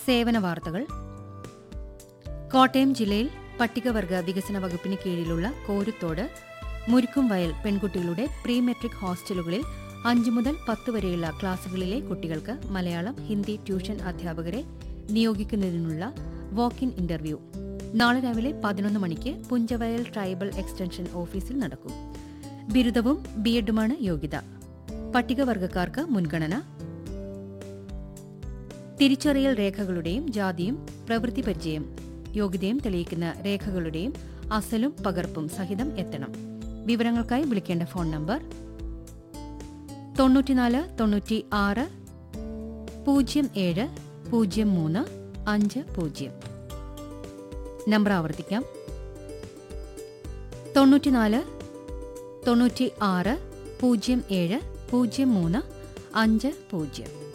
സേവന വാർത്തകൾ കോട്ടയം ജില്ലയിൽ പട്ടികവർഗ വികസന വകുപ്പിന് കീഴിലുള്ള കോരുത്തോട് മുരുക്കുംവയൽ പെൺകുട്ടികളുടെ പ്രീ മെട്രിക് ഹോസ്റ്റലുകളിൽ അഞ്ചു മുതൽ പത്ത് വരെയുള്ള ക്ലാസുകളിലെ കുട്ടികൾക്ക് മലയാളം ഹിന്ദി ട്യൂഷൻ അധ്യാപകരെ നിയോഗിക്കുന്നതിനുള്ള വാക്ക് ഇൻ ഇന്റർവ്യൂ നാളെ രാവിലെ പതിനൊന്ന് മണിക്ക് പുഞ്ചവയൽ ട്രൈബൽ എക്സ്റ്റൻഷൻ ഓഫീസിൽ നടക്കും ബിരുദവും ബിഎഡുമാണ് യോഗ്യത പട്ടികവർഗക്കാർക്ക് മുൻഗണന തിരിച്ചറിയൽ രേഖകളുടെയും ജാതിയും പ്രവൃത്തി പരിചയം യോഗ്യതയും തെളിയിക്കുന്ന രേഖകളുടെയും അസലും പകർപ്പും സഹിതം എത്തണം വിവരങ്ങൾക്കായി വിളിക്കേണ്ട ഫോൺ നമ്പർ തൊണ്ണൂറ്റിനാല് തൊണ്ണൂറ്റി ആറ് പൂജ്യം ഏഴ് പൂജ്യം മൂന്ന് അഞ്ച് പൂജ്യം നമ്പർ ആവർത്തിക്കാം തൊണ്ണൂറ്റിനാല് തൊണ്ണൂറ്റി ആറ് പൂജ്യം ഏഴ് പൂജ്യം മൂന്ന് അഞ്ച് പൂജ്യം